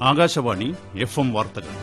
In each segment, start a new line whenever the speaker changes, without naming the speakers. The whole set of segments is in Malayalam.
ആകാശവാണി എഫ് എം വാർത്തകൾ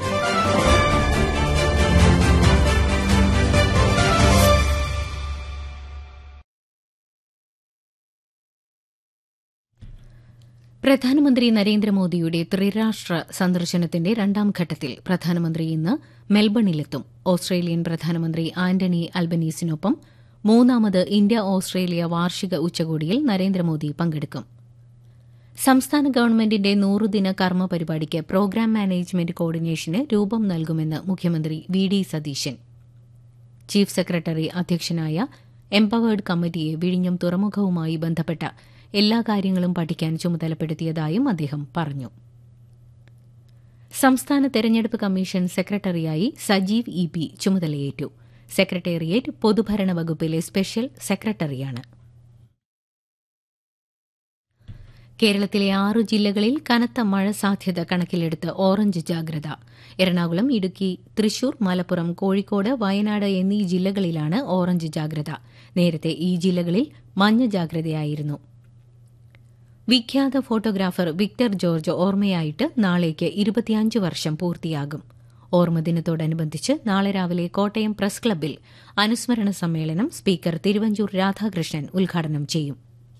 പ്രധാനമന്ത്രി നരേന്ദ്രമോദിയുടെ ത്രിരാഷ്ട്ര സന്ദർശനത്തിന്റെ രണ്ടാം ഘട്ടത്തിൽ പ്രധാനമന്ത്രി ഇന്ന് മെൽബണിലെത്തും ഓസ്ട്രേലിയൻ പ്രധാനമന്ത്രി ആന്റണി അൽബനീസിനൊപ്പം മൂന്നാമത് ഇന്ത്യ ഓസ്ട്രേലിയ വാർഷിക ഉച്ചകോടിയിൽ നരേന്ദ്രമോദി പങ്കെടുക്കും സംസ്ഥാന ഗവൺമെന്റിന്റെ നൂറുദിന കർമ്മ പരിപാടിക്ക് പ്രോഗ്രാം മാനേജ്മെന്റ് കോർഡിനേഷന് രൂപം നൽകുമെന്ന് മുഖ്യമന്ത്രി V D Satheesan chief secretary അധ്യക്ഷനായ എംപവേർഡ് കമ്മിറ്റിയെ വിഴിഞ്ഞം തുറമുഖവുമായി ബന്ധപ്പെട്ട എല്ലാ കാര്യങ്ങളും പഠിക്കാൻ ചുമതലപ്പെടുത്തിയതായും അദ്ദേഹം പറഞ്ഞു സംസ്ഥാന തെരഞ്ഞെടുപ്പ് കമ്മീഷൻ സെക്രട്ടറിയായി സജീവ് ഇ പി ചുമതലയേറ്റു സെക്രട്ടേറിയറ്റ് പൊതുഭരണ വകുപ്പിലെ സ്പെഷ്യൽ സെക്രട്ടറിയാണ് കേരളത്തിലെ ആറു ജില്ലകളിൽ കനത്ത മഴ സാധ്യത കണക്കിലെടുത്ത് ഓറഞ്ച് ജാഗ്രത എറണാകുളം ഇടുക്കി തൃശൂർ മലപ്പുറം കോഴിക്കോട് വയനാട് എന്നീ ജില്ലകളിലാണ് ഓറഞ്ച് ജാഗ്രത നേരത്തെ ഈ ജില്ലകളിൽ മഞ്ഞ ജാഗ്രതയായിരുന്നു വിഖ്യാത ഫോട്ടോഗ്രാഫർ വിക്ടർ ജോർജ് ഓർമ്മയായിട്ട് നാളേക്ക് ഇരുപത്തിയഞ്ച് വർഷം പൂർത്തിയാകും ഓർമ്മദിനത്തോടനുബന്ധിച്ച് നാളെ രാവിലെ കോട്ടയം പ്രസ് ക്ലബ്ബിൽ അനുസ്മരണ സമ്മേളനം സ്പീക്കർ തിരുവഞ്ചൂർ രാധാകൃഷ്ണൻ ഉദ്ഘാടനം ചെയ്യും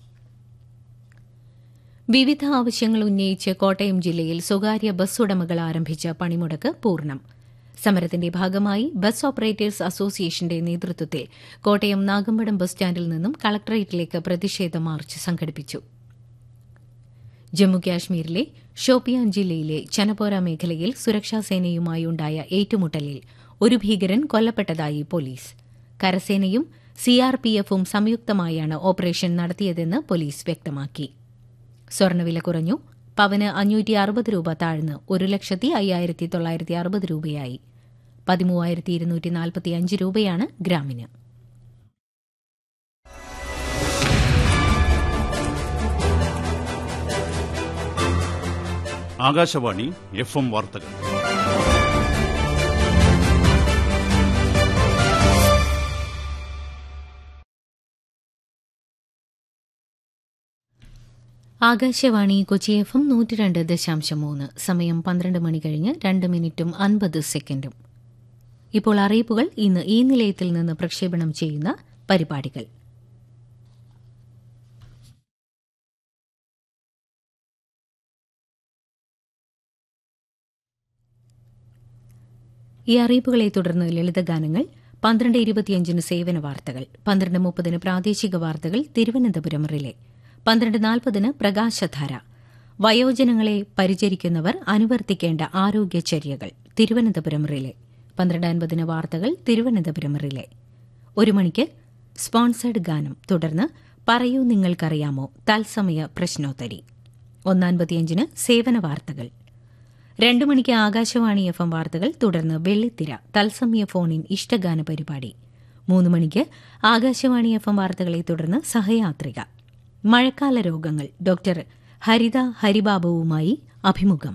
വിവിധ ആവശ്യങ്ങൾ ഉന്നയിച്ച് കോട്ടയം ജില്ലയിൽ സ്വകാര്യ ബസ് ഉടമകൾ ആരംഭിച്ച പണിമുടക്ക് പൂർണ്ണം സമരത്തിന്റെ ഭാഗമായി ബസ് ഓപ്പറേറ്റേഴ്സ് അസോസിയേഷന്റെ നേതൃത്വത്തിൽ കോട്ടയം നാഗമ്പടം ബസ് സ്റ്റാൻഡിൽ നിന്നും കളക്ടറേറ്റിലേക്ക് പ്രതിഷേധ മാർച്ച് സംഘടിപ്പിച്ചു ജമ്മുകാശ്മീരിലെ ഷോപ്പിയാൻ ജില്ലയിലെ ചനപോര മേഖലയിൽ സുരക്ഷാസേനയുമായുണ്ടായ ഏറ്റുമുട്ടലിൽ ഒരു ഭീകരൻ കൊല്ലപ്പെട്ടതായി പോലീസ് കരസേനയും സിആർപിഎഫും സംയുക്തമായാണ് ഓപ്പറേഷൻ നടത്തിയതെന്ന് പോലീസ് വ്യക്തമാക്കി സ്വർണ്ണവില കുറഞ്ഞു പവന് അഞ്ഞൂറ്റി അറുപത് രൂപ താഴ്ന്ന് ഒരു ലക്ഷത്തി അയ്യായിരത്തി തൊള്ളായിരത്തി അറുപത് രൂപയായി പതിമൂവായിരത്തി ഇരുന്നൂറ്റി നാൽപ്പത്തിയഞ്ച് രൂപയാണ് ഗ്രാമിന്
ആകാശവാണി എഫ് എം വാർത്തകൾ
ആകാശവാണി കൊച്ചി എഫ് എം നൂറ്റി രണ്ട് ദശാംശം മൂന്ന് സമയം പന്ത്രണ്ട് മണി കഴിഞ്ഞ് രണ്ട് മിനിറ്റും അൻപത് സെക്കൻഡും ഇപ്പോൾ അറിയിപ്പുകൾ ഇന്ന് ഈ നിലയത്തിൽ നിന്ന് പ്രക്ഷേപണം ചെയ്യുന്ന പരിപാടികൾ ഈ അറിയിപ്പുകളെ തുടർന്ന് ലളിതഗാനങ്ങൾ പന്ത്രണ്ട് ഇരുപത്തിയഞ്ചിന് സേവന വാർത്തകൾ പന്ത്രണ്ട് മുപ്പതിന് പ്രാദേശിക വാർത്തകൾ തിരുവനന്തപുരം റിലേ പന്ത്രണ്ട് നാൽപ്പതിന് പ്രകാശധാര വയോജനങ്ങളെ പരിചരിക്കുന്നവർ അനുവർത്തിക്കേണ്ട ആരോഗ്യചര്യകൾ തിരുവനന്തപുരം റിലേ പന്ത്രണ്ട് അൻപതിന് വാർത്തകൾ തിരുവനന്തപുരം റിലേ ഒരു മണിക്ക് സ്പോൺസേഡ് ഗാനം തുടർന്ന് പറയൂ നിങ്ങൾക്കറിയാമോ തത്സമയ പ്രശ്നോത്തരി ഒന്നാൻപത്തിയഞ്ചിന് സേവന വാർത്തകൾ രണ്ടു മണിക്ക് ആകാശവാണി എഫ് എം വാർത്തകൾ തുടർന്ന് വെള്ളിത്തിര തത്സമയ ഫോണിൻ ഇഷ്ടഗാന പരിപാടി മൂന്ന് മണിക്ക് ആകാശവാണി എഫ് എം വാർത്തകളെ തുടർന്ന് സഹയാത്രിക മഴക്കാല രോഗങ്ങൾ ഡോക്ടർ ഹരിത ഹരിബാബുവുമായി അഭിമുഖം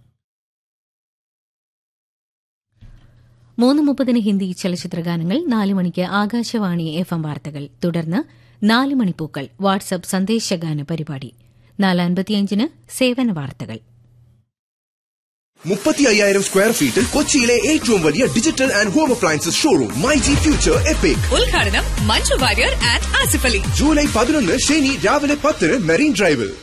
മൂന്ന് മുപ്പതിന് ഹിന്ദി ചലച്ചിത്രഗാനങ്ങൾ നാല് മണിക്ക് ആകാശവാണി എഫ് എം വാർത്തകൾ തുടർന്ന് നാല് മണിപ്പൂക്കൾ വാട്സ്ആപ്പ് സന്ദേശഗാന പരിപാടി നാല് അൻപത്തിയഞ്ചിന് സേവന വാർത്തകൾ
മുപ്പത്തി അയ്യായിരം സ്ക്വയർ ഫീറ്റിൽ കൊച്ചിയിലെ ഏറ്റവും വലിയ digital and home appliances showroom my G future epic
ഉദ്ഘാടനം മഞ്ജു വാര്യർ ആൻഡ് ആസിഫ് അലി
ജൂലൈ പതിനൊന്ന് ശനി രാവിലെ പത്തിന് മെറീൻ ഡ്രൈവിൽ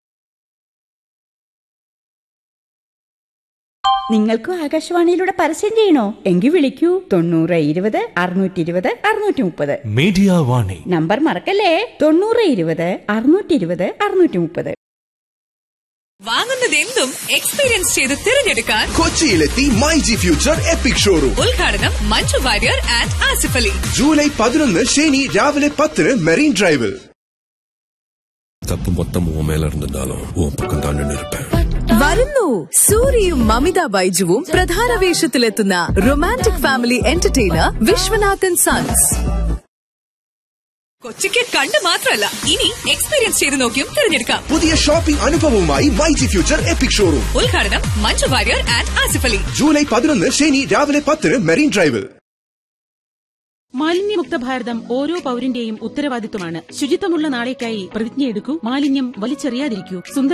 നിങ്ങൾക്കും ആകാശവാണിയിലൂടെ പരസ്യം ചെയ്യണോ എങ്കിൽ വിളിക്കൂ തൊണ്ണൂറ് ഇരുപത് അറുന്നൂറ്റി ഇരുപത് അറുന്നൂറ്റി മുപ്പത്
മീഡിയ വാണി
നമ്പർ മറക്കല്ലേ തൊണ്ണൂറ് ഇരുപത് അറുന്നൂറ്റി ഇരുപത് അറുന്നൂറ്റി മുപ്പത്
വാങ്ങുന്നത് എന്തും എക്സ്പീരിയൻസ് ചെയ്ത് തിരഞ്ഞെടുക്കാൻ
കൊച്ചിയിലെത്തി my G future epic showroom
ഉദ്ഘാടനം മഞ്ജു വാര്യർ ആൻഡ് ആസിഫ് അലി
ജൂലൈ പതിനൊന്ന് ശനി രാവിലെ പത്തിന് മെറീൻ ഡ്രൈവിൽ
தப்பு மொத்தம் உன் மேல இருந்திருந்தாலும் உன் பக்கம் தான் நின்று இருப்பேன்
വരുന്നു സൂര്യയും മമിത ബൈജുവും പ്രധാന വേഷത്തിലെത്തുന്ന romantic family entertainer Vishwanathan sons
കൊച്ചിക്ക് കണ്ട് മാത്രമല്ല ഇനി എക്സ്പീരിയൻസ് ചെയ്ത് നോക്കിയും തിരഞ്ഞെടുക്കാം
പുതിയ ഷോപ്പിംഗ് അനുഭവവുമായി my G future epic showroom
ഉദ്ഘാടനം മഞ്ജു വാര്യർ ആൻഡ് ആസിഫ് അലി
ജൂലൈ പതിനൊന്ന് ശനി രാവിലെ പത്തിന് മെറീൻ ഡ്രൈവിൽ
മാലിന്യമുക്ത ഭാരതം ഓരോ പൌരന്റെയും ഉത്തരവാദിത്വമാണ് ശുചിത്വമുള്ള നാളേക്കായി പ്രതിജ്ഞയെടുക്കൂ മാലിന്യം വലിച്ചെറിയാതിരിക്കൂ സുന്ദര